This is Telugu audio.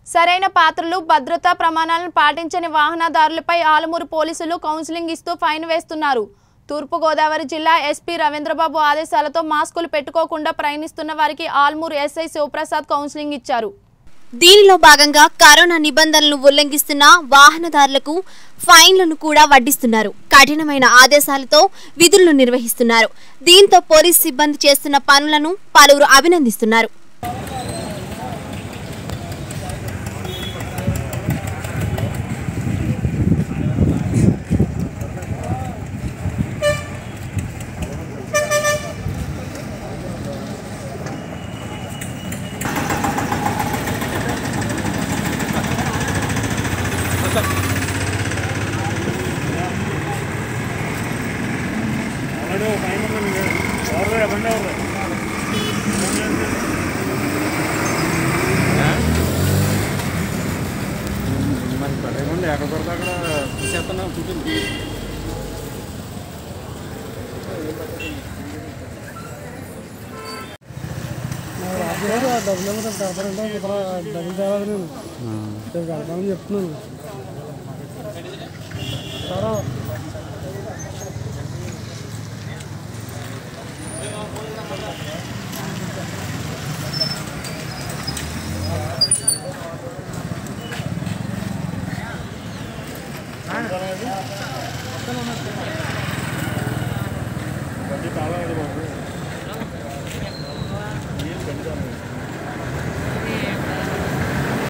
సరైన పాత్రలు భద్రతా ప్రమాణాలను పాటించని వాహనదారులపై ఆలమూరు పోలీసులు కౌన్సిలింగ్ ఇస్తూ ఫైన్ వేస్తున్నారు తూర్పుగోదావరి జిల్లా ఎస్పీ రవీంద్రబాబు ఆదేశాలతో మాస్కులు పెట్టుకోకుండా ప్రయాణిస్తున్న వారికి ఆల్మూరు ఎస్ఐ శివప్రసాద్ కౌన్సిలింగ్ ఇచ్చారు దీనిలో భాగంగా కరోనా నిబంధనలను ఉల్లంఘిస్తున్న వాహనదారులకు ఫైన్లను కూడా వడ్డిస్తున్నారు కఠినమైన ఆదేశాలతో విధులను నిర్వహిస్తున్నారు దీంతో పోలీస్ సిబ్బంది చేస్తున్న పనులను పలువురు అభినందిస్తున్నారు మరి పడేయకుండా ఎక్కడ పడితే అక్కడ తీసేస్తున్నా ఉంటుంది డబ్బులు ఏమో పెడతారంటే ఇతర డబ్బులు తేవాలి నేను రేపు కడతామని చెప్తున్నాను సరే బండి తాళం అది బాబు